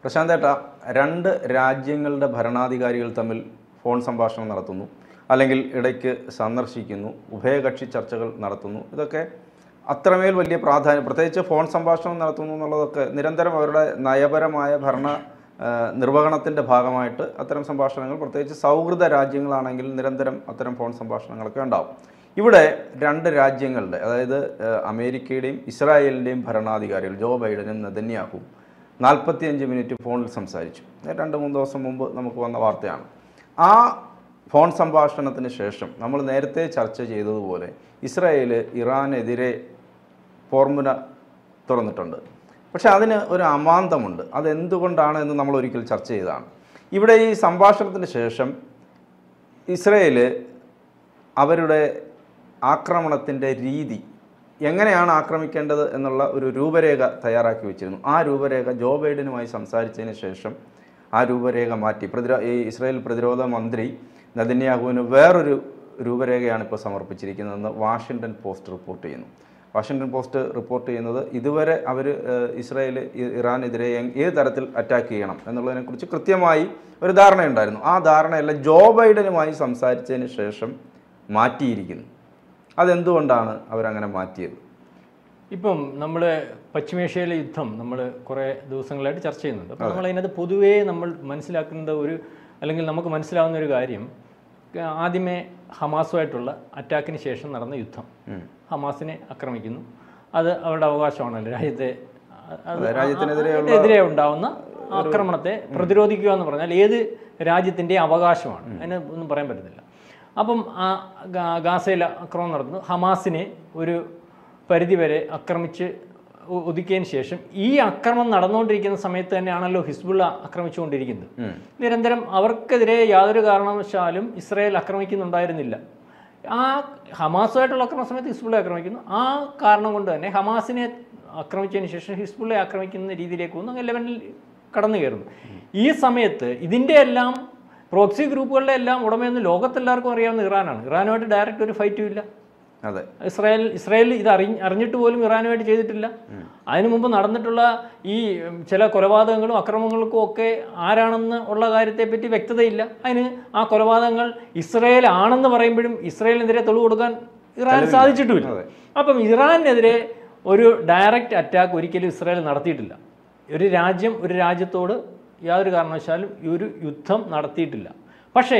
പ്രശാന്തേട്ട രണ്ട് രാജ്യങ്ങളുടെ ഭരണാധികാരികൾ തമ്മിൽ ഫോൺ സംഭാഷണം നടത്തുന്നു അല്ലെങ്കിൽ ഇടയ്ക്ക് സന്ദർശിക്കുന്നു ഉഭയകക്ഷി ചർച്ചകൾ നടത്തുന്നു ഇതൊക്കെ അത്രമേൽ വലിയ പ്രാധാന്യം പ്രത്യേകിച്ച് ഫോൺ സംഭാഷണം നടത്തുന്നു എന്നുള്ളതൊക്കെ നിരന്തരം അവരുടെ നയപരമായ ഭരണ ആ, നിർവഹണത്തിൻ്റെ ഭാഗമായിട്ട് അത്തരം സംഭാഷണങ്ങൾ പ്രത്യേകിച്ച് സൗഹൃദ രാജ്യങ്ങളാണെങ്കിൽ നിരന്തരം അത്തരം ഫോൺ സംഭാഷണങ്ങളൊക്കെ ഉണ്ടാവും ഇവിടെ രണ്ട് രാജ്യങ്ങളുടെ അതായത് ആ, അമേരിക്കയുടെയും ഇസ്രായേലിൻ്റെയും ഭരണാധികാരികൾ ജോ ബൈഡനും നെതന്യാഹുവും നാൽപ്പത്തിയഞ്ച് മിനിറ്റ് ഫോണിൽ സംസാരിച്ചു രണ്ട് മൂന്ന് ദിവസം മുമ്പ് നമുക്ക് വന്ന വാർത്തയാണ് ആ ഫോൺ സംഭാഷണത്തിന് ശേഷം നമ്മൾ നേരത്തെ ചർച്ച ചെയ്തതുപോലെ ഇസ്രായേൽ ഇറാനെതിരെ ഫോർമുല തുറന്നിട്ടുണ്ട് പക്ഷേ അതിന് ഒരു അമാന്തമുണ്ട് അതെന്തുകൊണ്ടാണ് എന്ന് നമ്മൾ ഒരിക്കൽ ചർച്ച ചെയ്തതാണ് ഇവിടെ ഈ സംഭാഷണത്തിന് ശേഷം ഇസ്രയേൽ അവരുടെ ആക്രമണത്തിൻ്റെ രീതി എങ്ങനെയാണ് ആക്രമിക്കേണ്ടത് എന്നുള്ള ഒരു രൂപരേഖ തയ്യാറാക്കി വെച്ചിരുന്നു ആ രൂപരേഖ ജോ ബൈഡനുമായി സംസാരിച്ചതിന് ശേഷം ആ രൂപരേഖ മാറ്റി പ്രതിരോ ഈ ഇസ്രായേൽ പ്രതിരോധ മന്ത്രി നദന്യാഹുവിന് വേറൊരു രൂപരേഖയാണ് ഇപ്പോൾ സമർപ്പിച്ചിരിക്കുന്നതെന്ന് വാഷിങ്ടൺ പോസ്റ്റ് റിപ്പോർട്ട് ചെയ്യുന്നു വാഷിങ്ടൺ പോസ്റ്റ് റിപ്പോർട്ട് ചെയ്യുന്നത് ഇതുവരെ അവർ ഇസ്രായേൽ ഇ- ഇറാനെതിരെ എങ്- ഏത് തരത്തിൽ അറ്റാക്ക് ചെയ്യണം എന്നുള്ളതിനെക്കുറിച്ച് കൃത്യമായി ഒരു ധാരണയുണ്ടായിരുന്നു ആ ധാരണയെല്ലാം ജോ ബൈഡനുമായി സംസാരിച്ചതിന് ശേഷം മാറ്റിയിരിക്കുന്നു അതെന്തുകൊണ്ടാണ് അവരങ്ങനെ മാറ്റിയത് ഇപ്പം നമ്മൾ പശ്ചിമേഷ്യയിലെ യുദ്ധം നമ്മൾ കുറേ ദിവസങ്ങളായിട്ട് ചർച്ച ചെയ്യുന്നുണ്ട് അപ്പം നമ്മൾ അതിനകത്ത് പൊതുവേ നമ്മൾ മനസ്സിലാക്കുന്ന ഒരു അല്ലെങ്കിൽ നമുക്ക് മനസ്സിലാവുന്ന ഒരു കാര്യം ആ, ആദ്യമേ ഹമാസുമായിട്ടുള്ള അറ്റാക്കിന് ശേഷം നടന്ന യുദ്ധം ഹമാസിനെ ആക്രമിക്കുന്നു അത് അവരുടെ അവകാശമാണല്ലോ രാജ്യത്തെ അത് അതെ, രാജ്യത്തിനെതിരെയുള്ള എതിരെ ഉണ്ടാവുന്ന ആക്രമണത്തെ പ്രതിരോധിക്കുക എന്ന് പറഞ്ഞാൽ ഏത് രാജ്യത്തിൻ്റെയും അവകാശമാണ് അതിന് ഒന്നും പറയാൻ പറ്റത്തില്ല അപ്പം ആ ഗാ- ഗാസയിൽ ആക്രമണം നടത്തുന്നു ഹമാസിനെ ഒരു പരിധിവരെ ആക്രമിച്ച് ഒ- ഒതുക്കിയതിന് ശേഷം ഈ ആക്രമണം നടന്നുകൊണ്ടിരിക്കുന്ന സമയത്ത് തന്നെയാണല്ലോ ഹിസ്ബുള്ള ആക്രമിച്ചുകൊണ്ടിരിക്കുന്നത് നിരന്തരം അവർക്കെതിരെ യാതൊരു കാരണവശാലും ഇസ്രായേൽ ആക്രമിക്കുന്നുണ്ടായിരുന്നില്ല ആ ഹമാസുമായിട്ടുള്ള ആക്രമണ സമയത്ത് ഹിസ്ബുള്ള ആക്രമിക്കുന്നു ആ കാരണം കൊണ്ട് തന്നെ ഹമാസിനെ ആക്രമിച്ചതിന് ശേഷം ഹിസ്ബുള്ളയെ ആക്രമിക്കുന്ന രീതിയിലേക്ക് വന്നു അങ്ങനെ ലെവനിൽ കടന്നു കയറുന്നു ഈ സമയത്ത് ഇതിൻ്റെ എല്ലാം പ്രോക്സി ഗ്രൂപ്പുകളുടെ എല്ലാം ഉടമയെന്ന് ലോകത്തെല്ലാവർക്കും അറിയാവുന്ന ഇറാനാണ് ഇറാനുമായിട്ട് ഡയറക്റ്റ് ഒരു ഫൈറ്റും ഇല്ല അതെ ഇസ്രായേൽ ഇസ്രായേൽ ഇത് അറിഞ്ഞ് അറിഞ്ഞിട്ട് പോലും ഇറാനുമായിട്ട് ചെയ്തിട്ടില്ല അതിനു മുമ്പ് നടന്നിട്ടുള്ള ഈ ഉം, ചില കൊലപാതകങ്ങളും അക്രമങ്ങൾക്കും ഒക്കെ ആരാണെന്ന് ഉള്ള കാര്യത്തെപ്പറ്റി വ്യക്തതയില്ല അതിന് ആ കൊലപാതകങ്ങൾ ഇസ്രായേൽ ആണെന്ന് പറയുമ്പോഴും ഇസ്രായേലിനെതിരെ തെളിവ് കൊടുക്കാൻ ഇറാൻ സാധിച്ചിട്ടുമില്ല അതെ. അപ്പം ഇറാനെതിരെ ഒരു ഡയറക്റ്റ് അറ്റാക്ക് ഒരിക്കലും ഇസ്രായേൽ നടത്തിയിട്ടില്ല ഒരു രാജ്യം ഒരു രാജ്യത്തോട് യാതൊരു കാരണവശാലും ഈ ഒരു യുദ്ധം നടത്തിയിട്ടില്ല പക്ഷേ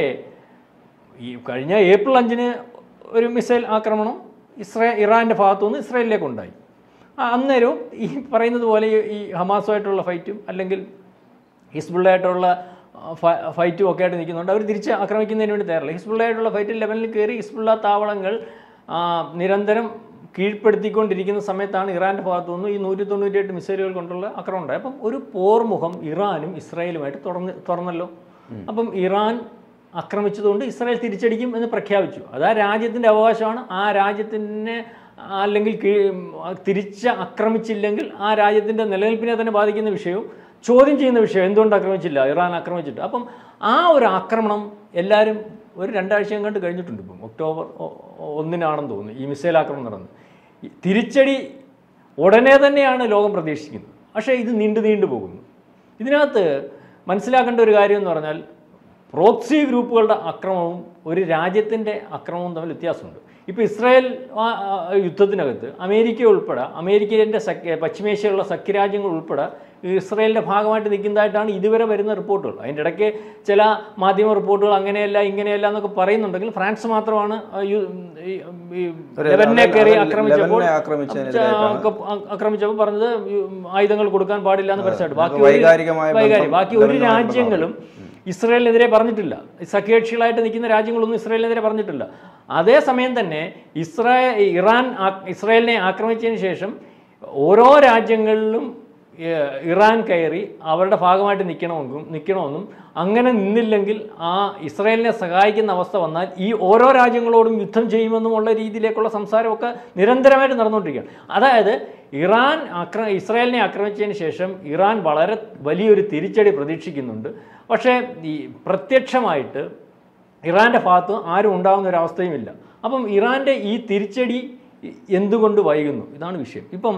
ഈ കഴിഞ്ഞ ഏപ്രിൽ അഞ്ചിന് ഒരു മിസൈൽ ആക്രമണം ഇസ്രേ ഇറാൻ്റെ ഭാഗത്തുനിന്ന് ഇസ്രയേലിലേക്ക് ഉണ്ടായി ആ, അന്നേരവും ഈ പറയുന്നത് പോലെ ഈ- ഈ ഹമാസുമായിട്ടുള്ള ഫൈറ്റും അല്ലെങ്കിൽ ഹിസ്ബുള്ളയായിട്ടുള്ള ആ, ഫ- ഫൈറ്റും ഒക്കെ ആയിട്ട് നിൽക്കുന്നുണ്ട് അവർ തിരിച്ച് ആക്രമിക്കുന്നതിന് വേണ്ടി തയ്യാറില്ല ഹിസ്ബുള്ളയായിട്ടുള്ള ഫൈറ്റിൽ ലെവലിൽ കയറി ഹിസ്ബുള്ള താവളങ്ങൾ ആ, നിരന്തരം കീഴ്പ്പെടുത്തിക്കൊണ്ടിരിക്കുന്ന സമയത്താണ് ഇറാൻ്റെ ഭാഗത്തു നിന്ന് ഈ നൂറ്റി തൊണ്ണൂറ്റിയെട്ട് മിസൈലുകൾ കൊണ്ടുള്ള ആക്രമണം ഉണ്ടായത് അപ്പം ഒരു പോർമുഖം ഇറാനും ഇസ്രായേലുമായിട്ട് തുറന്ന് തുറന്നല്ലോ അപ്പം ഇറാൻ ആക്രമിച്ചതുകൊണ്ട് ഇസ്രായേൽ തിരിച്ചടിക്കും എന്ന് പ്രഖ്യാപിച്ചു അത് ആ രാജ്യത്തിൻ്റെ അവകാശമാണ് ആ രാജ്യത്തിനെ അല്ലെങ്കിൽ കീ- തിരിച്ച് ആക്രമിച്ചില്ലെങ്കിൽ ആ രാജ്യത്തിൻ്റെ നിലനിൽപ്പിനെ തന്നെ ബാധിക്കുന്ന വിഷയവും ചോദ്യം ചെയ്യുന്ന വിഷയം എന്തുകൊണ്ട് ആക്രമിച്ചില്ല ഇറാൻ ആക്രമിച്ചിട്ട് അപ്പം ആ ഒരു ആക്രമണം എല്ലാവരും ഒരു രണ്ടാഴ്ചയും കണ്ട് കഴിഞ്ഞിട്ടുണ്ട് ഇപ്പം ഒക്ടോബർ ഒ- ഒന്നിനാണെന്ന് തോന്നുന്നു ഈ മിസൈൽ ആക്രമണം നടന്നത് ഈ തിരിച്ചടി ഉടനെ തന്നെയാണ് ലോകം പ്രതീക്ഷിക്കുന്നത് പക്ഷേ ഇത് നീണ്ടു നീണ്ടു പോകുന്നു ഇതിനകത്ത് മനസ്സിലാക്കേണ്ട ഒരു കാര്യം എന്ന് പറഞ്ഞാൽ പ്രോക്സി ഗ്രൂപ്പുകളുടെ അക്രമവും ഒരു രാജ്യത്തിൻ്റെ അക്രമവും തമ്മിൽ വ്യത്യാസമുണ്ട് ഇപ്പോൾ ഇസ്രായേൽ ആ, ആ, യുദ്ധത്തിനകത്ത് അമേരിക്ക ഉൾപ്പെടെ അമേരിക്കൻ്റെ സഖ്യ പശ്ചിമേഷ്യയിലുള്ള സഖ്യരാജ്യങ്ങൾ ഉൾപ്പെടെ ഇസ്രായേലിൻ്റെ ഭാഗമായിട്ട് നിൽക്കുന്നതായിട്ടാണ് ഇതുവരെ വരുന്ന റിപ്പോർട്ടുകൾ അതിൻ്റെ ഇടയ്ക്ക് ചില മാധ്യമ റിപ്പോർട്ടുകൾ അങ്ങനെയല്ല ഇങ്ങനെയല്ല എന്നൊക്കെ പറയുന്നുണ്ടെങ്കിൽ ഫ്രാൻസ് മാത്രമാണ് ആ, യു- ഈ- ഈ ഒരു ലെബനെ കയറി ലെബനെ ആക്രമിച്ചപ്പോൾ ആക്രമിച്ചതിനെതിരായിട്ടാണ് ആ, ആക്രമിച്ചപ്പോൾ പറഞ്ഞത് ഈ ആയുധങ്ങൾ കൊടുക്കാൻ പാടില്ല എന്ന് പരസ്യമായിട്ട് ബാക്കി ഒരു- വൈകാരികമായ ബന്ധം വൈകാരിക ബാക്കി ഒരു ലെബനുമായിട്ട് രാജ്യങ്ങളും ഇസ്രായേലിനെതിരെ പറഞ്ഞിട്ടില്ല ഈ സഖ്യകക്ഷികളായിട്ട് നിൽക്കുന്ന രാജ്യങ്ങളൊന്നും ഇസ്രായേലിനെതിരെ പറഞ്ഞിട്ടില്ല അതേസമയം തന്നെ ഇസ്രായേൽ ഇറാൻ ആ- ഇസ്രായേലിനെ ആക്രമിച്ചതിന് ശേഷം ഓരോ രാജ്യങ്ങളിലും ഏഹ്, ഇറാൻ കയറി അവരുടെ ഭാഗമായിട്ട് നിൽക്കണമെന്നും നിൽക്കണമെന്നും അങ്ങനെ നിന്നില്ലെങ്കിൽ ആ ഇസ്രായേലിനെ സഹായിക്കുന്ന അവസ്ഥ വന്നാൽ ഈ ഓരോ രാജ്യങ്ങളോടും യുദ്ധം ചെയ്യുമെന്നുമുള്ള രീതിയിലേക്കുള്ള സംസാരമൊക്കെ നിരന്തരമായിട്ട് നടന്നുകൊണ്ടിരിക്കുകയാണ് അതായത് ഇറാൻ ആക്ര ഇസ്രായേലിനെ ആക്രമിച്ചതിന് ശേഷം ഇറാൻ വളരെ വലിയൊരു തിരിച്ചടി പ്രതീക്ഷിക്കുന്നുണ്ട് പക്ഷേ ഈ പ്രത്യക്ഷമായിട്ട് ഇറാൻ്റെ ഭാഗത്ത് ആരും ഉണ്ടാകുന്ന ഒരു അവസ്ഥയുമില്ല അപ്പം ഇറാൻ്റെ ഈ തിരിച്ചടി എന്തുകൊണ്ട് വൈകുന്നു ഇതാണ് വിഷയം ഇപ്പം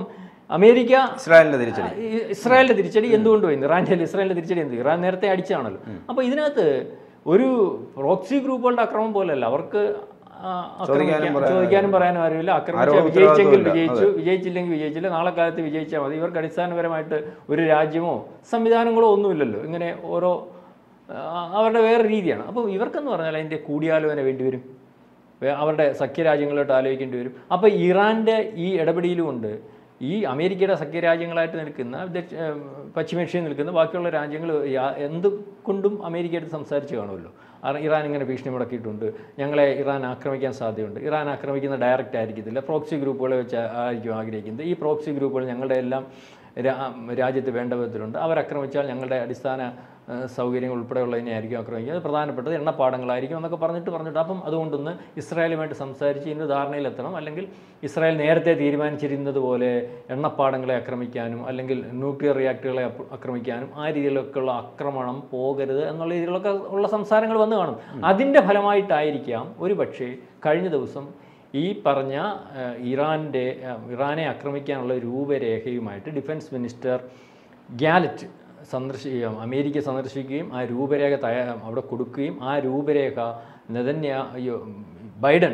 അമേരിക്ക ഇസ്രായേലിന്റെ തിരിച്ചടി ഈ ഇസ്രായേലിന്റെ തിരിച്ചടി എന്തുകൊണ്ട് പോയി ഇറാന്റെ ഇസ്രായേലിന്റെ തിരിച്ചടി എന്ത് ഇറാൻ നേരത്തെ അടിച്ചാണല്ലോ അപ്പൊ ഇതിനകത്ത് ഒരു പ്രോക്സി ഗ്രൂപ്പുകളുടെ അക്രമം പോലെയല്ല അവർക്ക് ആ, ആക്രമിക്കാൻ- ചോദിക്കാനും പറയാനും അറിയില്ല ആക്രമിച്ച ആരോപണ വിജയിച്ചെങ്കിൽ ഉത്തരവാദിത്വമില്ല. വിജയിച്ചു വിജയിച്ചില്ലെങ്കിൽ വിജയിച്ചില്ല നാളെ കാലത്ത് വിജയിച്ചാൽ മതി ഇവർക്ക് അടിസ്ഥാനപരമായിട്ട് ഒരു രാജ്യമോ സംവിധാനങ്ങളോ ഒന്നുമില്ലല്ലോ ഇങ്ങനെ ഓരോ ആ, അവരുടെ വേറെ രീതിയാണ് അപ്പോൾ ഇവർക്കെന്ന് പറഞ്ഞാൽ അതിൻ്റെ കൂടിയാലോചന വേണ്ടി വരും വേ- അവരുടെ സഖ്യരാജ്യങ്ങളായിട്ട് ആലോചിക്കേണ്ടി വരും അപ്പോൾ ഇറാൻ്റെ ഈ ഇടപെടലുകൊണ്ട് ഈ അമേരിക്കയുടെ സഖ്യരാജ്യങ്ങളായിട്ട് നിൽക്കുന്ന ദക്ഷ- ഏം, പശ്ചിമേഷ്യയിൽ നിൽക്കുന്ന ബാക്കിയുള്ള രാജ്യങ്ങൾ യാ- എന്ത് കൊണ്ടും അമേരിക്കയായിട്ട് സംസാരിച്ച് കാണുമല്ലോ അറ- ഇറാൻ ഇങ്ങനെ ഭീഷണി മുടക്കിയിട്ടുണ്ട് ഞങ്ങളെ ഇറാൻ ആക്രമിക്കാൻ സാധ്യതയുണ്ട് ഇറാൻ ആക്രമിക്കുന്ന ഡയറക്റ്റ് ആയിരിക്കത്തില്ല പ്രോക്സി ഗ്രൂപ്പുകളെ വെച്ച് ആയിരിക്കും ആഗ്രഹിക്കുന്നത് ഈ പ്രോക്സി ഗ്രൂപ്പുകൾ ഞങ്ങളുടെ എല്ലാം രാ- രാജ്യത്ത് വേണ്ട വിധത്തിലുണ്ട് അവരാക്രമിച്ചാൽ ഞങ്ങളുടെ അടിസ്ഥാന ഏഹ്, സൗകര്യങ്ങൾ ഉൾപ്പെടെയുള്ളതിനെ ആയിരിക്കും ആക്രമിക്കുക അത് പ്രധാനപ്പെട്ടത് എണ്ണപ്പാടങ്ങളായിരിക്കും എന്നൊക്കെ പറഞ്ഞിട്ട് പറഞ്ഞിട്ട് അപ്പം അതുകൊണ്ടൊന്ന് ഇസ്രായേലുമായിട്ട് സംസാരിച്ച് ഇതിൻ്റെ ധാരണയിലെത്തണം അല്ലെങ്കിൽ ഇസ്രായേൽ നേരത്തെ തീരുമാനിച്ചിരുന്നത് പോലെ എണ്ണപ്പാടങ്ങളെ ആക്രമിക്കാനും അല്ലെങ്കിൽ ന്യൂക്ലിയർ റിയാക്ടറുകളെ അപ്- ആക്രമിക്കാനും ആ രീതിയിലൊക്കെയുള്ള ആക്രമണം പോകരുത് എന്നുള്ള രീതിയിലൊക്കെ ഉള്ള സംസാരങ്ങൾ വന്നു കാണും അതിൻ്റെ ഫലമായിട്ടായിരിക്കാം ഒരു പക്ഷേ കഴിഞ്ഞ ദിവസം ഈ പറഞ്ഞ ഏഹ്, ഇറാൻ്റെ ഏഹ്, ഇറാനെ ആക്രമിക്കാനുള്ള രൂപരേഖയുമായിട്ട് ഡിഫൻസ് മിനിസ്റ്റർ ഗ്യാലറ്റ് സന്ദർശിക്കുകയും അമേരിക്ക സന്ദർശിക്കുകയും ആ രൂപരേഖ തയ്യാ അവിടെ കൊടുക്കുകയും ആ രൂപരേഖ നെതന്യ അയ്യോ, ബൈഡൻ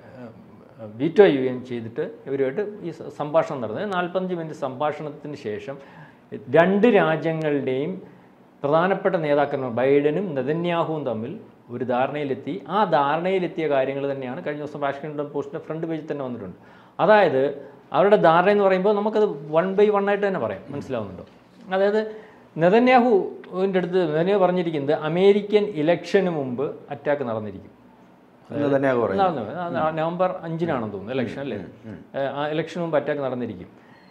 ഏഹ്, വീറ്റോ ചെയ്യുകയും ചെയ്തിട്ട് ഇവരുമായിട്ട് ഈ സ- സംഭാഷണം നടന്നത് നാൽപ്പത്തഞ്ച് മിനിറ്റ് സംഭാഷണത്തിന് ശേഷം രണ്ട് രാജ്യങ്ങളുടെയും പ്രധാനപ്പെട്ട നേതാക്കന്മാർ ബൈഡനും നെതന്യാഹുവും തമ്മിൽ ഒരു ധാരണയിലെത്തി ആ ധാരണയിലെത്തിയ കാര്യങ്ങൾ തന്നെയാണ് കഴിഞ്ഞ ദിവസം വാഷിംഗ്ടൺ പോസ്റ്റിൻ്റെ ഫ്രണ്ട് പേജിൽ തന്നെ വന്നിട്ടുണ്ട് അതായത് അവരുടെ ധാരണ എന്ന് പറയുമ്പോൾ നമുക്കത് വൺ ബൈ വൺ ആയിട്ട് തന്നെ പറയാം മനസ്സിലാവുന്നുണ്ടോ അതായത് നെതന്യാഹുവിൻ്റെ അടുത്ത് നെതന്യാഹു പറഞ്ഞിരിക്കുന്നത് അമേരിക്കൻ ഇലക്ഷന് മുമ്പ് അറ്റാക്ക് നടന്നിരിക്കും എന്ന് തന്നെയാണ് പറയുന്നത് നടന്നത് ആ, ആ, നവംബർ അഞ്ചിനാണെന്ന് തോന്നുന്നു ഇലക്ഷൻ അല്ലേ ഏഹ്, ആ ഇലക്ഷന് മുമ്പ് അറ്റാക്ക് നടന്നിരിക്കും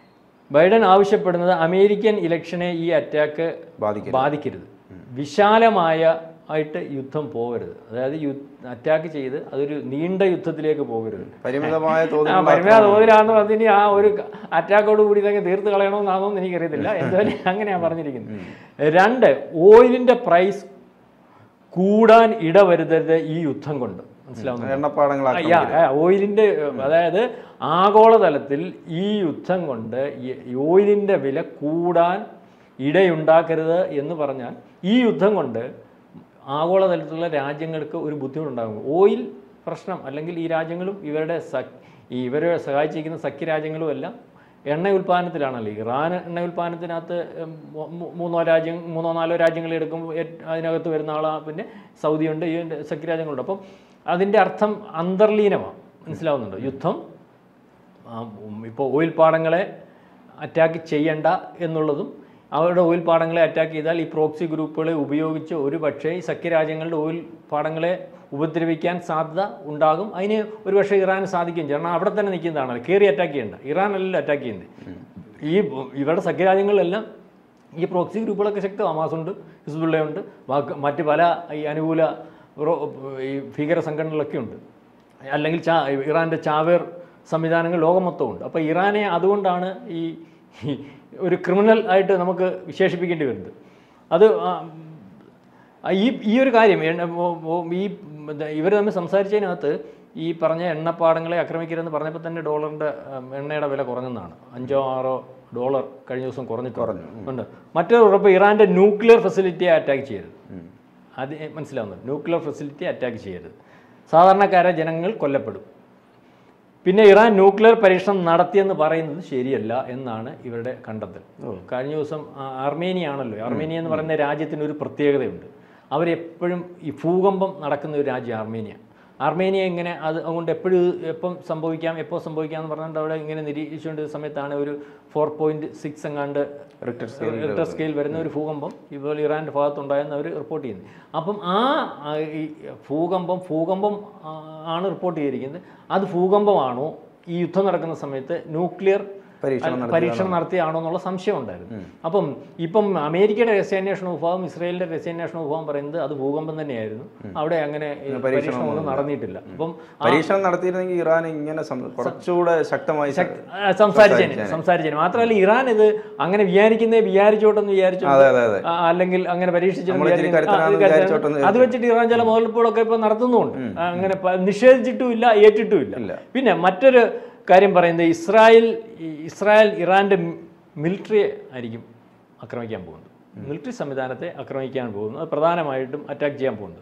ബൈഡൻ ആവശ്യപ്പെടുന്നത് അമേരിക്കൻ ഇലക്ഷനെ ഈ അറ്റാക്ക് ബാധിക്കരുത് ബാധിക്കരുത് വിശാലമായ ആയിട്ട് യുദ്ധം പോകരുത് അതായത് അറ്റാക്ക് ചെയ്ത് അതൊരു നീണ്ട യുദ്ധത്തിലേക്ക് പോകരുത് പരിമിതമായ തോതിൽ ആ പരിമിത തോതിലാന്ന് പറഞ്ഞിനി ആ ഒരു അറ്റാക്കോട് കൂടി ഇതങ്ങ് തീർത്ത് കളയണമെന്നാണോ എന്ന് എനിക്കറിയത്തില്ല എന്തായാലും അങ്ങനെയാണ് പറഞ്ഞിരിക്കുന്നത് രണ്ട് ഓയിലിന്റെ പ്രൈസ് കൂടാൻ ഇടവരുത്തരുത് ഈ യുദ്ധം കൊണ്ട് മനസ്സിലാവുന്നു എണ്ണപ്പാടങ്ങളാക്കി യാ, ആ, ഓയിലിന്റെ ഏഹ്, അതായത് ആഗോളതലത്തിൽ ഈ യുദ്ധം കൊണ്ട് ഈ- ഈ ഓയിലിന്റെ വില കൂടാൻ ഇടയുണ്ടാക്കരുത് എന്ന് പറഞ്ഞാൽ ഈ യുദ്ധം കൊണ്ട് ആഗോളതലത്തിലുള്ള രാജ്യങ്ങൾക്ക് ഒരു ബുദ്ധിമുട്ടുണ്ടാകും ഓയിൽ പ്രശ്നം അല്ലെങ്കിൽ ഈ രാജ്യങ്ങളും ഇവരുടെ സഖ് ഈ ഇവരെ സഹായിച്ചിരിക്കുന്ന സഖ്യരാജ്യങ്ങളും എല്ലാം എണ്ണ ഉൽപ്പാദനത്തിലാണല്ലോ ഇറാൻ എണ്ണ ഉൽപ്പാദനത്തിനകത്ത് ഉം, മൂ- മൂ- മൂന്നോ രാജ്യം മൂന്നോ നാലോ രാജ്യങ്ങൾ എടുക്കുമ്പോൾ ഏറ്റ് അതിനകത്ത് വരുന്ന ആളാ പിന്നെ സൗദിയുണ്ട് ഈ സഖ്യരാജ്യങ്ങളുണ്ട് അപ്പം അതിൻ്റെ അർത്ഥം അന്തർലീനമാണ് മനസ്സിലാവുന്നുണ്ടോ യുദ്ധം ഇപ്പോൾ ഓയിൽ പാടങ്ങളെ അറ്റാക്ക് ചെയ്യണ്ട എന്നുള്ളതും അവരുടെ ഓയിൽ പാടങ്ങളെ അറ്റാക്ക് ചെയ്താൽ ഈ പ്രോക്സി ഗ്രൂപ്പുകളെ ഉപയോഗിച്ച് ഒരു പക്ഷേ ഈ സഖ്യരാജ്യങ്ങളുടെ ഓയിൽ പാടങ്ങളെ ഉപദ്രവിക്കാൻ സാധ്യത ഉണ്ടാകും അതിന് ഒരു പക്ഷേ ഇറാന് സാധിക്കും കാരണം അവിടെ തന്നെ നിൽക്കുന്നതാണ് കയറി അറ്റാക്ക് ചെയ്യേണ്ട ഇറാനല്ലല്ലോ അറ്റാക്ക് ചെയ്യുന്നത് ഈ ഇവരുടെ സഖ്യരാജ്യങ്ങളിലെല്ലാം ഈ പ്രോക്സി ഗ്രൂപ്പുകളൊക്കെ ശക്തം ഹമാസുണ്ട് ഹിസ്ബുള്ളയുണ്ട് ബാക്കി മറ്റ് പല ഈ അനുകൂല പ്രോ- ഈ ഭീകര സംഘടനകളൊക്കെ ഉണ്ട് അല്ലെങ്കിൽ ചാ ഇറാൻ്റെ ചാവേർ സംവിധാനങ്ങൾ ലോകം മൊത്തം ഉണ്ട് അപ്പോൾ ഇറാനെ അതുകൊണ്ടാണ് ഈ ഈ ഒരു ക്രിമിനൽ ആയിട്ട് നമുക്ക് വിശേഷിപ്പിക്കേണ്ടി വരുന്നത് അത് ആ, ആ, ഈ ഈ ഒരു കാര്യം എണ്ണ- ഓ- ഓ- ഈ ഇവർ തമ്മിൽ സംസാരിച്ചതിനകത്ത് ഈ പറഞ്ഞ എണ്ണപ്പാടങ്ങളെ ആക്രമിക്കരുതെന്ന് പറഞ്ഞപ്പോൾ തന്നെ ഡോളറിൻ്റെ എണ്ണയുടെ വില കുറഞ്ഞെന്നാണ് അഞ്ചോ ആറോ ഡോളർ കഴിഞ്ഞ ദിവസം കുറഞ്ഞിട്ടുണ്ട് ഉണ്ട് മറ്റൊരു ഉറപ്പ് ഇറാൻ്റെ ന്യൂക്ലിയർ ഫെസിലിറ്റിയെ അറ്റാക്ക് ചെയ്യരുത് അത് മനസ്സിലാവുന്നത് ന്യൂക്ലിയർ ഫെസിലിറ്റി അറ്റാക്ക് ചെയ്യരുത് സാധാരണക്കാരെ ജനങ്ങൾ കൊല്ലപ്പെടും പിന്നെ ഇറാൻ ന്യൂക്ലിയർ പരീക്ഷണം നടത്തിയെന്ന് പറയുന്നത് ശരിയല്ല എന്നാണ് ഇവരുടെ കണ്ടെത്തൽ കഴിഞ്ഞ ദിവസം ആ, അർമേനിയ ആണല്ലോ അർമേനിയ എന്ന് പറയുന്ന രാജ്യത്തിന് ഒരു പ്രത്യേകതയുണ്ട് അവരെപ്പോഴും ഈ ഭൂകമ്പം നടക്കുന്ന ഒരു രാജ്യം അർമേനിയ അർമേനിയ ഇങ്ങനെ അത് അതുകൊണ്ട് എപ്പോഴും എപ്പം സംഭവിക്കാം എപ്പോൾ സംഭവിക്കാം എന്ന് പറഞ്ഞുകൊണ്ട് അവിടെ ഇങ്ങനെ നിരീക്ഷിച്ചുകൊണ്ടിരുന്ന സമയത്താണ് ഒരു ഫോർ പോയിന്റ് സിക്സ് എങ്ങാണ്ട് റിക്ടർ റിക്ടർ സ്കെയിൽ വരുന്ന ഒരു ഭൂകമ്പം ഇപ്പോൾ ഇറാൻ്റെ ഭാഗത്തുണ്ടായെന്ന് അവർ റിപ്പോർട്ട് ചെയ്യുന്നത് അപ്പം ആ ആ, ഈ ഭൂകമ്പം ഭൂകമ്പം ആ, ആണ് റിപ്പോർട്ട് ചെയ്തിരിക്കുന്നത് അത് ഭൂകമ്പമാണോ ഈ യുദ്ധം നടക്കുന്ന സമയത്ത് ന്യൂക്ലിയർ പരീക്ഷണം പരീക്ഷണം നടത്തിയാണോ എന്നുള്ള സംശയം ഉണ്ടായിരുന്നു അപ്പം ഇപ്പം അമേരിക്കയുടെ രഹസ്യാന്വേഷണ വിഭാഗം ഇസ്രായേലിന്റെ രഹസ്യാന്വേഷണ വിഭാഗം പറയുന്നത് അത് ഭൂകമ്പം തന്നെയായിരുന്നു അവിടെ അങ്ങനെ ഈ പരീക്ഷണമൊന്നും നടന്നിട്ടില്ല അപ്പം പരീക്ഷണം നടത്തിയിരുന്നെങ്കിൽ ഇറാൻ ഇങ്ങനെ സം- കുറച്ചുകൂടെ ശക്തമായി സ- ആ, സംസാരിച്ചേനെ സംസാരിച്ചേനെ മാത്രമല്ല ഇറാൻ ഇത് അങ്ങനെ വിചാരിക്കുന്നേ വിചാരിച്ചോട്ടെന്ന് വിചാരിച്ചു അതെ അതെ അതെ ആ, അല്ലെങ്കിൽ അങ്ങനെ പരീക്ഷിച്ചെന്ന് നമ്മൾ ഇത്തിരി വിചാരിക്കുന്നു. ആ, കരുത്തനാണെന്ന് ഇത് കരുത്തനാണ്. വിചാരിച്ചോട്ടെന്ന് അത് വെച്ചിട്ട് ഇറാൻ ചില മുതലെടുപ്പുകളൊക്കെ ഇപ്പൊ നടത്തുന്നുണ്ട് ആ, അങ്ങനെ പ- നിഷേധിച്ചിട്ടുമില്ല ഏറ്റിട്ടുമില്ല ഇല്ല. പിന്നെ മറ്റൊരു കാര്യം പറയുന്നത് ഇസ്രായേൽ ഈ- ഇസ്രായേൽ ഇറാൻ്റെ മിലിറ്ററി ആയിരിക്കും ആക്രമിക്കാൻ പോകുന്നത് മിലിറ്ററി സംവിധാനത്തെ ആക്രമിക്കാൻ പോകുന്നു അത് പ്രധാനമായിട്ടും അറ്റാക്ക് ചെയ്യാൻ പോകുന്നത്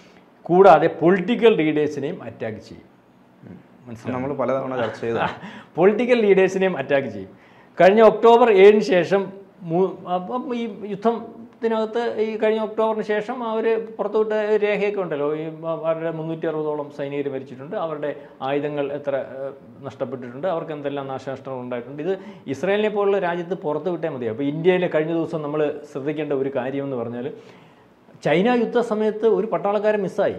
കൂടാതെ പൊളിറ്റിക്കൽ ലീഡേഴ്സിനെയും അറ്റാക്ക് ചെയ്യും മനസ്സിലായി നമ്മൾ പലതവണ ചർച്ച ചെയ്ത പൊളിറ്റിക്കൽ ലീഡേഴ്സിനെയും അറ്റാക്ക് ചെയ്യും കഴിഞ്ഞ ഒക്ടോബർ ഏഴിന് ശേഷം മൂ- അപ്പം ഈ യുദ്ധത്തിനകത്ത് ഈ കഴിഞ്ഞ ഒക്ടോബറിന് ശേഷം അവർ പുറത്തുവിട്ട ഒരു രേഖയൊക്കെ ഉണ്ടല്ലോ ഈ അവരുടെ മുന്നൂറ്റി അറുപതോളം സൈനികർ മരിച്ചിട്ടുണ്ട് അവരുടെ ആയുധങ്ങൾ എത്ര ഏഹ്, നഷ്ടപ്പെട്ടിട്ടുണ്ട് അവർക്ക് എന്തെല്ലാം നാശനഷ്ടങ്ങൾ ഉണ്ടായിട്ടുണ്ട് ഇത് ഇസ്രായേലിനെ പോലുള്ള രാജ്യത്ത് പുറത്ത് വിട്ടേ മതി അപ്പോൾ ഇന്ത്യയിലെ കഴിഞ്ഞ ദിവസം നമ്മൾ ശ്രദ്ധിക്കേണ്ട ഒരു കാര്യം എന്ന് പറഞ്ഞാൽ ചൈന യുദ്ധ സമയത്ത് ഒരു പട്ടാളക്കാരൻ മിസ്സായി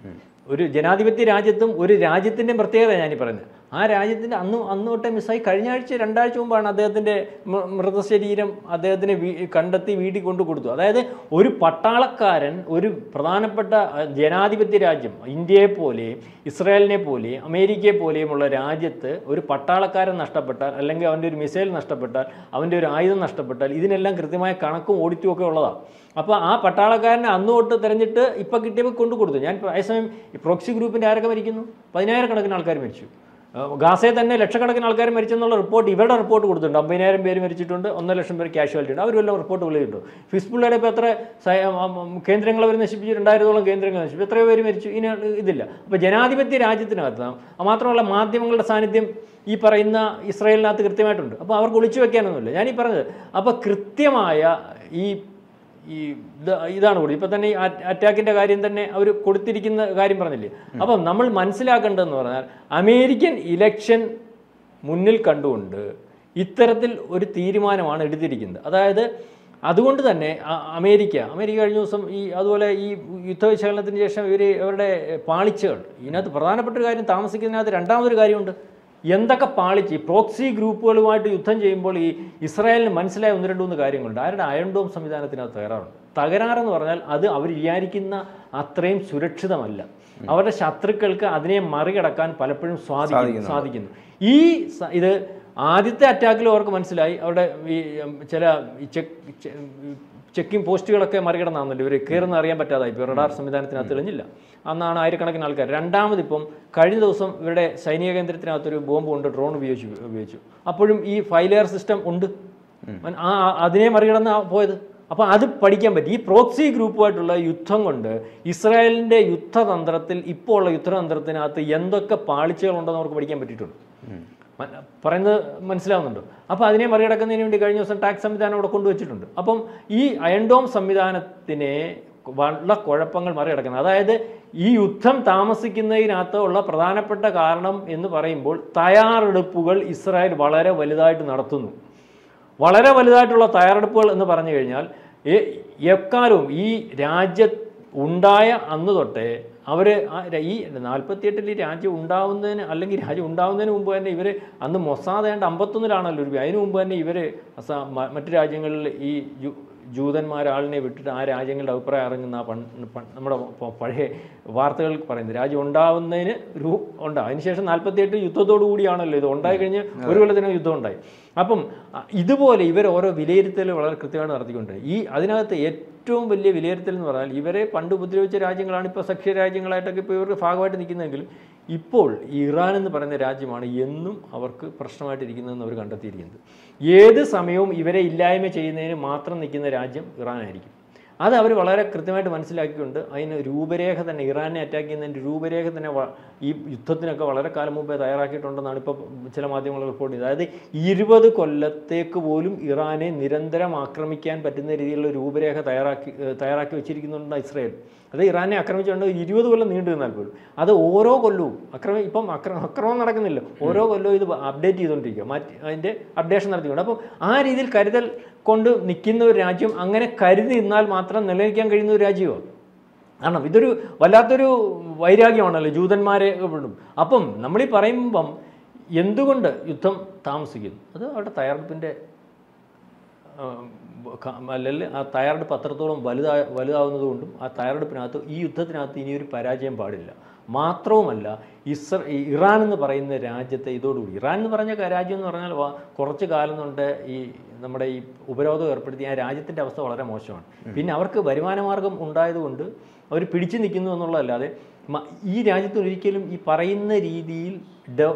ഒരു ജനാധിപത്യ രാജ്യത്തും ഒരു രാജ്യത്തിൻ്റെയും പ്രത്യേകത ഞാനീ പറയുന്നത് ആ രാജ്യത്തിൻ്റെ അന്ന് അന്ന് തൊട്ടേ മിസ്സായി കഴിഞ്ഞ ആഴ്ച രണ്ടാഴ്ച മുമ്പാണ് അദ്ദേഹത്തിൻ്റെ മൃ- മൃതശരീരം അദ്ദേഹത്തിന് വീ കണ്ടെത്തി വീട്ടിൽ കൊണ്ടു കൊടുത്തു അതായത് ഒരു പട്ടാളക്കാരൻ ഒരു പ്രധാനപ്പെട്ട അഹ്, ജനാധിപത്യ രാജ്യം ഇന്ത്യയെ പോലെയും ഇസ്രായേലിനെ പോലെയും അമേരിക്കയെ പോലെയുമുള്ള രാജ്യത്ത് ഒരു പട്ടാളക്കാരൻ നഷ്ടപ്പെട്ടാൽ അല്ലെങ്കിൽ അവൻ്റെ ഒരു മിസൈൽ നഷ്ടപ്പെട്ടാൽ അവൻ്റെ ഒരു ആയുധം നഷ്ടപ്പെട്ടാൽ ഇതിനെല്ലാം കൃത്യമായ കണക്കും ഓഡിറ്റും ഒക്കെ ഉള്ളതാണ് അപ്പോൾ ആ പട്ടാളക്കാരനെ അന്ന് തൊട്ട് തിരഞ്ഞിട്ട് ഇപ്പം കിട്ടിയപ്പോൾ കൊണ്ടു കൊടുത്തു ഞാൻ അതേസമയം ഈ പ്രോക്സി ഗ്രൂപ്പിൻ്റെ ആരൊക്കെ മരിക്കുന്നു പതിനായിരക്കണക്കിന് ആൾക്കാർ മരിച്ചു ഏഹ് ഗാസയിൽ തന്നെ ലക്ഷക്കണക്കിന് ആൾക്കാർ മരിച്ചെന്നുള്ള റിപ്പോർട്ട് ഇവരുടെ റിപ്പോർട്ട് കൊടുത്തിട്ടുണ്ട് അമ്പതിനായിരം പേര് മരിച്ചിട്ടുണ്ട് ഒന്നര ലക്ഷം പേര് കാഷ്വാലിറ്റി ഉണ്ട് അവർ വല്ല റിപ്പോർട്ട് വിളിയിട്ടുണ്ട് ഹിസ്ബുള്ളയുടെ ഇപ്പോൾ എത്ര സ- ഉം, ഉം, കേന്ദ്രങ്ങൾ അവർ നശിപ്പിച്ചു രണ്ടായിരത്തോളം കേന്ദ്രങ്ങൾ നശിപ്പിച്ചു എത്രയോ പേര് മരിച്ചു ഇനി ഇതില്ല അപ്പോൾ ജനാധിപത്യ രാജ്യത്തിനകത്ത് മാത്രമല്ല മാധ്യമങ്ങളുടെ സാന്നിധ്യം ഈ പറയുന്ന ഇസ്രായേലിനകത്ത് കൃത്യമായിട്ടുണ്ട് അപ്പോൾ അവർക്ക് ഒളിച്ചു വെക്കാനൊന്നുമില്ല ഞാൻ ഈ പറഞ്ഞത് അപ്പോൾ കൃത്യമായ ഈ ഈ ഇത് ഇതാണ് കൂടി ഇപ്പം തന്നെ ഈ അറ്റാക്കിൻ്റെ കാര്യം തന്നെ അവർ കൊടുത്തിരിക്കുന്ന കാര്യം പറഞ്ഞില്ലേ അപ്പം നമ്മൾ മനസ്സിലാക്കേണ്ടതെന്ന് പറഞ്ഞാൽ അമേരിക്കൻ ഇലക്ഷൻ മുന്നിൽ കണ്ടുകൊണ്ട് ഇത്തരത്തിൽ ഒരു തീരുമാനമാണ് എടുത്തിരിക്കുന്നത് അതായത് അതുകൊണ്ട് തന്നെ അ- അമേരിക്ക അമേരിക്ക കഴിഞ്ഞ ദിവസം ഈ അതുപോലെ ഈ യുദ്ധവിശകലനത്തിന് ശേഷം ഇവർ അവരുടെ പാളിച്ചകൾ ഇതിനകത്ത് പ്രധാനപ്പെട്ട ഒരു കാര്യം താമസിക്കുന്നതിനകത്ത് രണ്ടാമതൊരു കാര്യമുണ്ട് എന്തൊക്കെ പാളിച്ച് ഈ പ്രോക്സി ഗ്രൂപ്പുകളുമായിട്ട് യുദ്ധം ചെയ്യുമ്പോൾ ഈ ഇസ്രായേലിന് മനസ്സിലായ ഒന്ന് രണ്ട് മൂന്ന് കാര്യങ്ങളുണ്ട് അവരുടെ അയൺഡോം സംവിധാനത്തിനകത്ത് തകരാറുണ്ട് തകരാറെന്ന് പറഞ്ഞാൽ അത് അവർ വിചാരിക്കുന്ന അത്രയും സുരക്ഷിതമല്ല അവരുടെ ശത്രുക്കൾക്ക് അതിനെ മറികടക്കാൻ പലപ്പോഴും സ്വാധീനിക്കുന്നു സാധിക്കുന്നു ഈ സ- ഇത് ആദ്യത്തെ അറ്റാക്കിൽ അവർക്ക് മനസ്സിലായി അവരുടെ ഈ ഉം, ചില ഈ ചെക്ക് ചെ- ചെക്കിംഗ് പോസ്റ്റുകളൊക്കെ മറികടന്നാണല്ലോ ഇവർ കയറുന്ന അറിയാൻ പറ്റാതായി ഇപ്പോൾ റഡാർ സംവിധാനത്തിനകത്ത് തെളിഞ്ഞില്ല അന്നാണ് ആയിരക്കണക്കിന് ആൾക്കാർ രണ്ടാമതിപ്പം കഴിഞ്ഞ ദിവസം ഇവരുടെ സൈനിക കേന്ദ്രത്തിനകത്തൊരു ബോംബ് കൊണ്ട് ഡ്രോൺ ഉപയോഗിച്ചു ഉപയോഗിച്ചു അപ്പോഴും ഈ ഫൈലെയർ സിസ്റ്റം ഉണ്ട് ആ ആ- അതിനെ മറികടന്ന് പോയത് അപ്പോൾ അത് പഠിക്കാൻ പറ്റി ഈ പ്രോക്സി ഗ്രൂപ്പുമായിട്ടുള്ള യുദ്ധം കൊണ്ട് ഇസ്രായേലിൻ്റെ യുദ്ധതന്ത്രത്തിൽ ഇപ്പോൾ ഉള്ള യുദ്ധതന്ത്രത്തിനകത്ത് എന്തൊക്കെ പാളിച്ചകളുണ്ടെന്ന് അവർക്ക് പഠിക്കാൻ പറ്റിയിട്ടുണ്ട് മ- പറയുന്നത് മനസ്സിലാവുന്നുണ്ടോ അപ്പോൾ അതിനെ മറികടക്കുന്നതിന് വേണ്ടി കഴിഞ്ഞ ദിവസം ടാക്സ് സംവിധാനം അവിടെ കൊണ്ടുവച്ചിട്ടുണ്ട് അപ്പം ഈ അയൺഡോം സംവിധാനത്തിനെ വളരെ കുഴപ്പങ്ങൾ മറികടക്കുന്നത് അതായത് ഈ യുദ്ധം താമസിക്കുന്നതിനകത്ത് ഉള്ള പ്രധാനപ്പെട്ട കാരണം എന്ന് പറയുമ്പോൾ തയ്യാറെടുപ്പുകൾ ഇസ്രായേൽ വളരെ വലുതായിട്ട് നടത്തുന്നു വളരെ വലുതായിട്ടുള്ള തയ്യാറെടുപ്പുകൾ എന്ന് പറഞ്ഞു കഴിഞ്ഞാൽ എ- എക്കാലവും ഈ രാജ്യ ഉണ്ടായ അന്ന് തൊട്ടേ അവർ ഈ നാൽപ്പത്തിയെട്ടിൽ ഈ രാജ്യം ഉണ്ടാവുന്നതിന് അല്ലെങ്കിൽ രാജ്യം ഉണ്ടാവുന്നതിന് മുമ്പ് തന്നെ ഇവർ അന്ന് മൊസാദ് ഏതാണ്ട് അമ്പത്തൊന്നിലാണല്ലോ ഒരു അതിന് മുമ്പ് തന്നെ ഇവർ മറ്റു രാജ്യങ്ങളിൽ ഈ ജു- ജൂതന്മാരാളിനെ വിട്ടിട്ട് ആ രാജ്യങ്ങളുടെ അഭിപ്രായം അറിഞ്ഞുന്ന ആ പൺ- പൺ- നമ്മുടെ പ- പഴയ വാർത്തകൾ പറയുന്നത് രാജ്യം ഉണ്ടാവുന്നതിന് ഒരു ഉണ്ടാവും അതിനുശേഷം നാൽപ്പത്തിയെട്ട് യുദ്ധത്തോടു കൂടിയാണല്ലോ ഇത് ഉണ്ടായി കഴിഞ്ഞ് ഒരു കൊല്ലത്തിന് യുദ്ധം ഉണ്ടായി അപ്പം അ, ഇതുപോലെ ഇവർ ഓരോ വിലയിരുത്തൽ വളരെ കൃത്യമായിട്ട് നടത്തിക്കൊണ്ട് ഈ അതിനകത്ത് ഏറ്റവും വലിയ വിലയിരുത്തൽ എന്ന് പറഞ്ഞാൽ ഇവരെ പണ്ട് ഉപദ്രവിച്ച രാജ്യങ്ങളാണ് ഇപ്പോൾ സഖ്യ രാജ്യങ്ങളായിട്ടൊക്കെ ഇപ്പോൾ ഇവർക്ക് ഭാഗമായിട്ട് നിൽക്കുന്നതെങ്കിലും ഇപ്പോൾ ഇറാൻ എന്ന് പറയുന്ന രാജ്യമാണ് എന്നും അവർക്ക് പ്രശ്നമായിട്ടിരിക്കുന്നതെന്ന് അവർ കണ്ടെത്തിയിരിക്കുന്നത് ഏത് സമയവും ഇവരെ ഇല്ലായ്മ ചെയ്യുന്നതിന് മാത്രം നിൽക്കുന്ന രാജ്യം ഇറാനായിരിക്കും അത് അവർ വളരെ കൃത്യമായിട്ട് മനസ്സിലാക്കിക്കൊണ്ട് അതിന് രൂപരേഖ തന്നെ ഇറാനെ അറ്റാക്ക് ചെയ്യുന്നതിൻ്റെ രൂപരേഖ തന്നെ വ- ഈ യുദ്ധത്തിനൊക്കെ വളരെ കാലം മുമ്പേ തയ്യാറാക്കിയിട്ടുണ്ടെന്നാണ് ഇപ്പോൾ ചില മാധ്യമങ്ങൾ റിപ്പോർട്ട് ചെയ്തത് അതായത് ഇരുപത് കൊല്ലത്തേക്ക് പോലും ഇറാനെ നിരന്തരം ആക്രമിക്കാൻ പറ്റുന്ന രീതിയിലുള്ള രൂപരേഖ തയ്യാറാക്കി ഏഹ് തയ്യാറാക്കി വെച്ചിരിക്കുന്നുണ്ട് ഇസ്രായേൽ അത് ഇറാനെ ആക്രമിച്ചുകൊണ്ട് ഇരുപത് കൊല്ലം നീണ്ടു നിന്നാൽ പോലും അത് ഓരോ കൊല്ലവും അക്രമം ഇപ്പം അക്രമം അക്രമം നടക്കുന്നില്ല ഓരോ കൊല്ലവും ഇത് അപ്ഡേറ്റ് ചെയ്തുകൊണ്ടിരിക്കുക മാറ്റി അതിൻ്റെ അപ്ഡേഷൻ നടത്തിക്കൊണ്ട് അപ്പം ആ രീതിയിൽ കരുതൽ കൊണ്ട് നിൽക്കുന്ന ഒരു രാജ്യം അങ്ങനെ കരുതി നിന്നാൽ മാത്രം നിലനിൽക്കാൻ കഴിയുന്ന ഒരു രാജ്യമാണ് കാരണം ഇതൊരു വല്ലാത്തൊരു വൈരാഗ്യമാണല്ലോ ജൂതന്മാരെ വിടും അപ്പം നമ്മളീ പറയുമ്പം എന്തുകൊണ്ട് യുദ്ധം താമസിക്കുന്നു അത് അവരുടെ തയ്യാറെടുപ്പിൻ്റെ അല്ലെങ്കിൽ ആ തയ്യാറെടുപ്പ് അത്രത്തോളം വലുതാ വലുതാവുന്നത് കൊണ്ടും ആ തയ്യാറെടുപ്പിനകത്ത് ഈ യുദ്ധത്തിനകത്ത് ഇനിയൊരു പരാജയം പാടില്ല മാത്രവുമല്ല ഇസ്ര ഈ ഇറാൻ എന്ന് പറയുന്ന രാജ്യത്തെ ഇതോടുകൂടി ഇറാൻ എന്ന് പറഞ്ഞ ക- രാജ്യം എന്ന് പറഞ്ഞാൽ വ- കുറച്ച് കാലം കൊണ്ട് ഈ നമ്മുടെ ഈ ഉപരോധം ഏർപ്പെടുത്തി ആ രാജ്യത്തിൻ്റെ അവസ്ഥ വളരെ മോശമാണ് പിന്നെ അവർക്ക് വരുമാന മാർഗം ഉണ്ടായതുകൊണ്ട് അവർ പിടിച്ചു നിൽക്കുന്നു എന്നുള്ളതല്ലാതെ മ- ഈ രാജ്യത്ത് ഒരിക്കലും ഈ പറയുന്ന രീതിയിൽ ഡ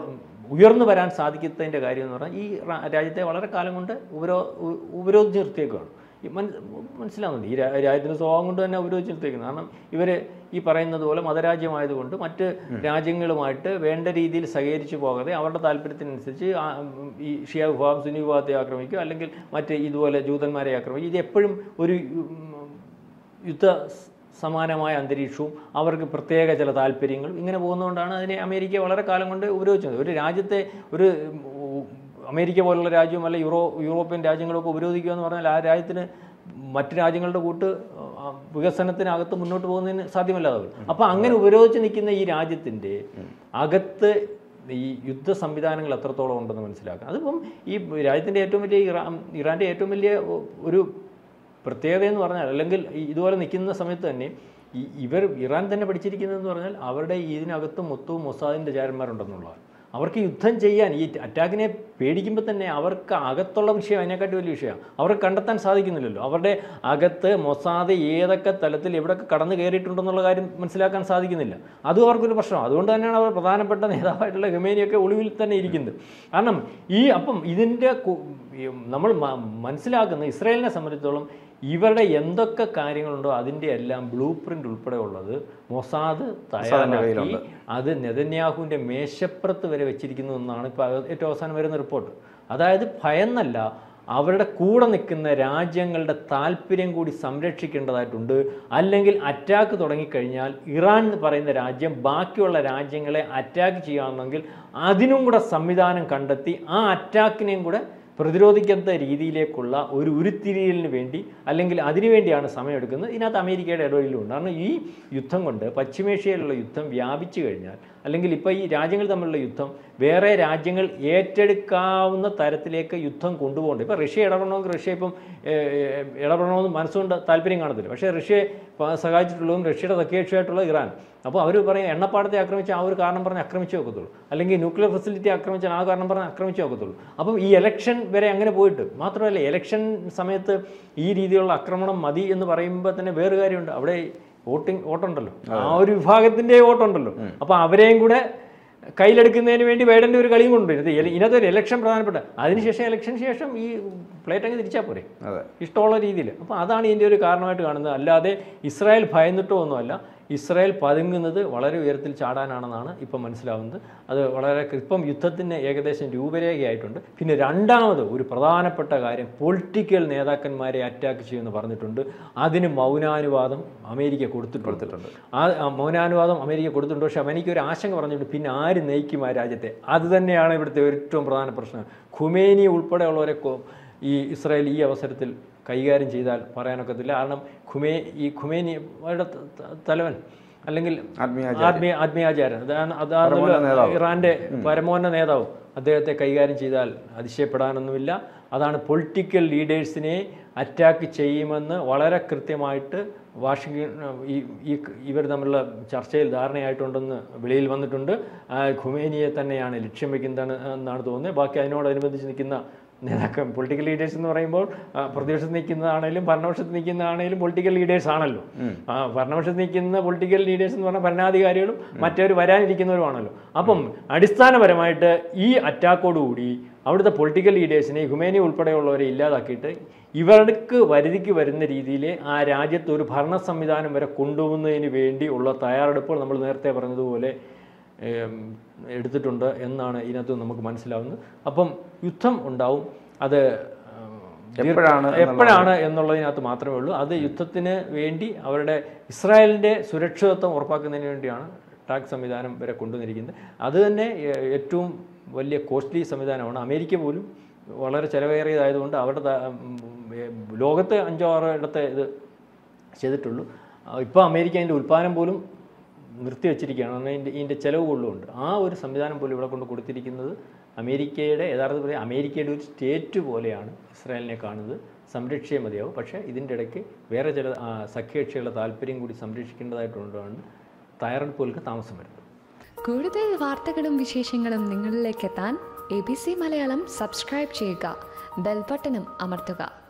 ഉയർന്നു വരാൻ സാധിക്കുന്നതിൻ്റെ കാര്യം എന്ന് പറഞ്ഞാൽ ഈ റാ- രാജ്യത്തെ വളരെ കാലം കൊണ്ട് ഉപരോ ഉ- ഉപരോധിച്ച് നിർത്തിയേക്കുകയാണ് ഈ മന മനസ്സിലാവുന്നുണ്ട് ഈ രാ- രാജ്യത്തിൻ്റെ സ്വഭാവം കൊണ്ട് തന്നെ ഉപരോധിച്ച് നിർത്തിയേക്കുന്നത് കാരണം ഇവർ ഈ പറയുന്നത് പോലെ മതരാജ്യമായതുകൊണ്ട് മറ്റ് രാജ്യങ്ങളുമായിട്ട് വേണ്ട രീതിയിൽ സഹകരിച്ചു പോകാതെ അവരുടെ താല്പര്യത്തിനനുസരിച്ച് ആ, ഉം, ഈ ഷിയ വിഭാഗം സുന്നി വിഭാഗത്തെ ആക്രമിക്കുക അല്ലെങ്കിൽ മറ്റ് ഇതുപോലെ ജൂതന്മാരെ ആക്രമിക്കുക ഇത് എപ്പോഴും ഒരു ഉം, യുദ്ധ സ് സമാനമായ അന്തരീക്ഷവും അവർക്ക് പ്രത്യേക ചില താല്പര്യങ്ങളും ഇങ്ങനെ പോകുന്നതുകൊണ്ടാണ് അതിനെ അമേരിക്ക വളരെ കാലം കൊണ്ട് ഉപരോധിച്ചത് ഒരു രാജ്യത്തെ ഒരു ഉം, അമേരിക്ക പോലുള്ള രാജ്യവും അല്ല യൂറോ യൂറോപ്യൻ രാജ്യങ്ങളൊക്കെ ഉപരോധിക്കുക എന്ന് പറഞ്ഞാൽ ആ രാജ്യത്തിന് മറ്റ് രാജ്യങ്ങളുടെ കൂട്ട് ആ, വികസനത്തിനകത്ത് മുന്നോട്ട് പോകുന്നതിന് സാധ്യമല്ലാതെ വരും. അപ്പോൾ അങ്ങനെ ഉപരോധിച്ച് നിൽക്കുന്ന ഈ രാജ്യത്തിൻ്റെ അകത്ത് ഈ യുദ്ധ സംവിധാനങ്ങൾ എത്രത്തോളം ഉണ്ടെന്ന് മനസ്സിലാക്കാം അതിപ്പം ഈ രാജ്യത്തിൻ്റെ ഏറ്റവും വലിയ ഇറാൻ ഇറാൻ്റെ ഏറ്റവും വലിയ ഒരു പ്രത്യേകത എന്ന് പറഞ്ഞാൽ അല്ലെങ്കിൽ ഈ ഇതുപോലെ നിൽക്കുന്ന സമയത്ത് തന്നെ ഈ ഇവർ ഇറാൻ തന്നെ പഠിച്ചിരിക്കുന്നതെന്ന് പറഞ്ഞാൽ അവരുടെ ഇതിനകത്ത് മൊത്തവും മൊസാദിൻ്റെ ചാരന്മാരുണ്ടെന്നുള്ളതാണ് അവർക്ക് യുദ്ധം ചെയ്യാൻ ഈ അറ്റാക്കിനെ പേടിക്കുമ്പോൾ തന്നെ അവർക്ക് അകത്തുള്ള വിഷയം അതിനെക്കാട്ടി വലിയ വിഷയമാണ് അവർക്ക് കണ്ടെത്താൻ സാധിക്കുന്നില്ലല്ലോ അവരുടെ അകത്ത് മൊസാദ് ഏതൊക്കെ തലത്തിൽ എവിടെയൊക്കെ കടന്നു കയറിയിട്ടുണ്ടെന്നുള്ള കാര്യം മനസ്സിലാക്കാൻ സാധിക്കുന്നില്ല അതും അവർക്കൊരു പ്രശ്നമാണ് അതുകൊണ്ട് തന്നെയാണ് അവർ പ്രധാനപ്പെട്ട നേതാവായിട്ടുള്ള ഗമേനിയൊക്കെ ഒളിവിൽ തന്നെ ഇരിക്കുന്നത് കാരണം ഈ അപ്പം ഇതിൻ്റെ കു- ഈ നമ്മൾ മ- മനസ്സിലാക്കുന്ന ഇസ്രായേലിനെ സംബന്ധിച്ചിടത്തോളം ഇവരുടെ എന്തൊക്കെ കാര്യങ്ങളുണ്ടോ അതിൻ്റെ എല്ലാം ബ്ലൂ പ്രിൻ്റ് ഉൾപ്പെടെ ഉള്ളത് മൊസാദ് തയ്യാറാക്കി കയ്യിലുണ്ട്. അത് നെതന്യാഹുവിൻ്റെ മേശപ്പുറത്ത് വരെ വെച്ചിരിക്കുന്നു എന്നാണ് ഇപ്പോൾ ഏറ്റവും അവസാനം വരുന്ന റിപ്പോർട്ട് അതായത് ഭയന്നല്ല അവരുടെ കൂടെ നിൽക്കുന്ന രാജ്യങ്ങളുടെ താല്പര്യം കൂടി സംരക്ഷിക്കേണ്ടതായിട്ടുണ്ട് അല്ലെങ്കിൽ അറ്റാക്ക് തുടങ്ങിക്കഴിഞ്ഞാൽ ഇറാൻ എന്ന് പറയുന്ന രാജ്യം ബാക്കിയുള്ള രാജ്യങ്ങളെ അറ്റാക്ക് ചെയ്യാമെന്നെങ്കിൽ അതിനും കൂടെ സംവിധാനം കണ്ടെത്തി ആ അറ്റാക്കിനെയും കൂടെ പ്രതിരോധിക്കാത്ത രീതിയിലേക്കുള്ള ഒരു ഉരുത്തിരിയലിന് വേണ്ടി അല്ലെങ്കിൽ അതിനുവേണ്ടിയാണ് സമയമെടുക്കുന്നത് ഇതിനകത്ത് അമേരിക്കയുടെ ഇടപെടലുണ്ട് കാരണം ഈ യുദ്ധം കൊണ്ട് പശ്ചിമേഷ്യയിലുള്ള യുദ്ധം വ്യാപിച്ചു കഴിഞ്ഞാൽ അല്ലെങ്കിൽ ഇപ്പോൾ ഈ രാജ്യങ്ങൾ തമ്മിലുള്ള യുദ്ധം വേറെ രാജ്യങ്ങൾ ഏറ്റെടുക്കാവുന്ന തരത്തിലേക്ക് യുദ്ധം കൊണ്ടുപോകേണ്ടത് ഇപ്പോൾ റഷ്യ ഇടപെടണമെങ്കിൽ റഷ്യ ഇപ്പം ഏഹ്, ഏഹ്, ഇടപെടണമെന്ന് മനസ്സുകൊണ്ട് താല്പര്യം കാണത്തില്ല പക്ഷേ റഷ്യ പ- സഹായിച്ചിട്ടുള്ളതും റഷ്യയുടെ സഖ്യകക്ഷിയായിട്ടുള്ള ഇറാൻ അപ്പോൾ അവർ പറയും എണ്ണപ്പാടത്തെ ആക്രമിച്ച് ആ ഒരു കാരണം പറഞ്ഞ് ആക്രമിച്ചേ ഒക്കത്തുള്ളൂ അല്ലെങ്കിൽ ന്യൂക്ലിയർ ഫെസിലിറ്റി ആക്രമിച്ചാൽ ആ കാരണം പറഞ്ഞ് ആക്രമിച്ചേ ഒക്കത്തുള്ളൂ അപ്പം ഈ ഇലക്ഷൻ വരെ അങ്ങനെ പോയിട്ട് മാത്രമല്ല ഇലക്ഷൻ സമയത്ത് ഈ രീതിയിലുള്ള ആക്രമണം മതി എന്ന് പറയുമ്പോൾ തന്നെ വേറൊരു കാര്യമുണ്ട് അവിടെ വോട്ടിംഗ് വോട്ടുണ്ടല്ലോ ആ ഒരു വിഭാഗത്തിൻ്റെ വോട്ടുണ്ടല്ലോ അപ്പോൾ അവരെയും കൂടെ കയ്യിലെടുക്കുന്നതിന് വേണ്ടി ബൈഡൻ്റെ ഒരു കളിയും കൊണ്ടുവരുന്നത് ഇതിനകത്ത് ഒരു ഇലക്ഷൻ പ്രധാനപ്പെട്ട അതിനുശേഷം ഇലക്ഷന് ശേഷം ഈ പ്ലേറ്റ് അങ്ങ് തിരിച്ചാൽ പോരെ അതെ ഇഷ്ടമുള്ള രീതിയിൽ അപ്പോൾ അതാണ് ഇതിൻ്റെ ഒരു കാരണമായിട്ട് കാണുന്നത് അല്ലാതെ ഇസ്രായേൽ ഭയന്നിട്ടോ ഒന്നുമല്ല ഇസ്രായേൽ പതുങ്ങുന്നത് വളരെ ഉയരത്തിൽ ചാടാനാണെന്നാണ് ഇപ്പം മനസ്സിലാവുന്നത് അത് വളരെ ഇപ്പം യുദ്ധത്തിന് ഏകദേശം രൂപരേഖയായിട്ടുണ്ട് പിന്നെ രണ്ടാമത് ഒരു പ്രധാനപ്പെട്ട കാര്യം പൊളിറ്റിക്കൽ നേതാക്കന്മാരെ അറ്റാക്ക് ചെയ്യുമെന്ന് പറഞ്ഞിട്ടുണ്ട് അതിന് മൗനാനുവാദം അമേരിക്ക കൊടുത്തിട്ടുണ്ട് കൊടുത്തിട്ടുണ്ട് ആ ആ മൗനാനുവാദം അമേരിക്ക കൊടുത്തിട്ടുണ്ട് പക്ഷേ അമേരിക്ക ഒരു ആശങ്ക പറഞ്ഞിട്ടുണ്ട് പിന്നെ ആര് നയിക്കും ആ രാജ്യത്തെ അത് തന്നെയാണ് ഇവിടുത്തെ ഏറ്റവും പ്രധാന പ്രശ്നം ഖുമേനി ഉൾപ്പെടെയുള്ളവരെ കൊ- ഈ ഇസ്രായേൽ ഈ അവസരത്തിൽ കൈകാര്യം ചെയ്താൽ പറയാനൊക്കത്തില്ല കാരണം ഖുമേ ഈ ഖുമേനി അവരുടെ ത- ത- തലവൻ അല്ലെങ്കിൽ ആത്മീയ ആത്മീയ ആത്മീയാചാരൻ അതാണ് അതാണല്ലോ പരമോന്നത നേതാവ്. ഇറാന്റെ പരമോന്നത നേതാവ് അദ്ദേഹത്തെ കൈകാര്യം ചെയ്താൽ അതിശയപ്പെടാനൊന്നുമില്ല അതാണ് പൊളിറ്റിക്കൽ ലീഡേഴ്സിനെ അറ്റാക്ക് ചെയ്യുമെന്ന് വളരെ കൃത്യമായിട്ട് വാഷിംഗ്ടൺ ഈ ഈ ഇവർ തമ്മിലുള്ള ചർച്ചയിൽ ധാരണയായിട്ടുണ്ടെന്ന് വെളിയിൽ വന്നിട്ടുണ്ട് ആ ഖുമേനിയെ തന്നെയാണ് ലക്ഷ്യം വെക്കുന്നതാണ് എന്നാണ് തോന്നുന്നത് ബാക്കി അതിനോടനുബന്ധിച്ച് നിൽക്കുന്ന നേതാക്കൾ പൊളിറ്റിക്കൽ ലീഡേഴ്സ് എന്ന് പറയുമ്പോൾ ആ, പ്രതിപക്ഷത്ത് നിൽക്കുന്നതാണേലും ഭരണപക്ഷത്ത് നിൽക്കുന്നതാണേലും പൊളിറ്റിക്കൽ ലീഡേഴ്സ് ആണല്ലോ ആ ഭരണപക്ഷത്ത് നിൽക്കുന്ന പൊളിറ്റിക്കൽ ലീഡേഴ്സ് എന്ന് പറഞ്ഞാൽ ഭരണാധികാരികളും മറ്റവർ വരാനിരിക്കുന്നവരുമാണല്ലോ അപ്പം അടിസ്ഥാനപരമായിട്ട് ഈ അറ്റാക്കോടുകൂടി അവിടുത്തെ പൊളിറ്റിക്കൽ ലീഡേഴ്സിനെ ഹുമേനി ഉൾപ്പെടെയുള്ളവരെ ഇല്ലാതാക്കിയിട്ട് ഇവർക്ക് വരുതിക്ക് വരുന്ന രീതിയിൽ ആ രാജ്യത്ത് ഒരു ഭരണ സംവിധാനം വരെ കൊണ്ടുപോകുന്നതിന് വേണ്ടി ഉള്ള തയ്യാറെടുപ്പുകൾ നമ്മൾ നേരത്തെ പറഞ്ഞതുപോലെ ഏം, എടുത്തിട്ടുണ്ട് എന്നാണ് ഇതിനകത്ത് നമുക്ക് മനസ്സിലാവുന്നത് അപ്പം യുദ്ധം ഉണ്ടാവും അത് ഉം, ദീർഘ- എപ്പോഴാണ് എപ്പോഴാണ് എന്നുള്ളതിനകത്ത് മാത്രമേ ഉള്ളൂ അത് യുദ്ധത്തിന് വേണ്ടി അവരുടെ ഇസ്രായേലിൻ്റെ സുരക്ഷിതത്വം ഉറപ്പാക്കുന്നതിന് വേണ്ടിയാണ് ടാക്സ് സംവിധാനം വരെ കൊണ്ടുവന്നിരിക്കുന്നത് അത് തന്നെ ഏ- ഏറ്റവും വലിയ കോസ്റ്റ്ലി സംവിധാനമാണ് അമേരിക്ക പോലും വളരെ ചിലവേറിയതായതുകൊണ്ട് അവരുടെ ത- ഉം, ഏ, ലോകത്ത് അഞ്ചോ ആറോ ഇടത്തെ ഇത് ചെയ്തിട്ടുള്ളൂ ഇപ്പോൾ അമേരിക്ക അതിൻ്റെ ഉൽപ്പാദനം പോലും നിർത്തിവെച്ചിരിക്കുകയാണ് കാരണം ഇതിൻ്റെ ഇതിൻ്റെ ചിലവ് കൊള്ളുമുണ്ട് ആ ഒരു സംവിധാനം പോലും ഇവിടെ കൊണ്ട് കൊടുത്തിരിക്കുന്നത് അമേരിക്കയുടെ യഥാർത്ഥത്തിൽ പറയാം അമേരിക്കയുടെ ഒരു സ്റ്റേറ്റ് പോലെയാണ് ഇസ്രായേലിനെ കാണുന്നത് സംരക്ഷിച്ചേ മതിയാവും പക്ഷേ ഇതിൻ്റെ ഇടയ്ക്ക് വേറെ ചില ആ, സഖ്യകക്ഷികളുടെ താല്പര്യം കൂടി സംരക്ഷിക്കേണ്ടതായിട്ടുകൊണ്ടാണ് തയ്യാറെടുപ്പുകൾക്ക് താമസം വരുന്നത് കൂടുതൽ വാർത്തകളും വിശേഷങ്ങളും നിങ്ങളിലേക്ക് എത്താൻ A B C Malayalam subscribe ചെയ്യുക ബെൽബട്ടനും അമർത്തുക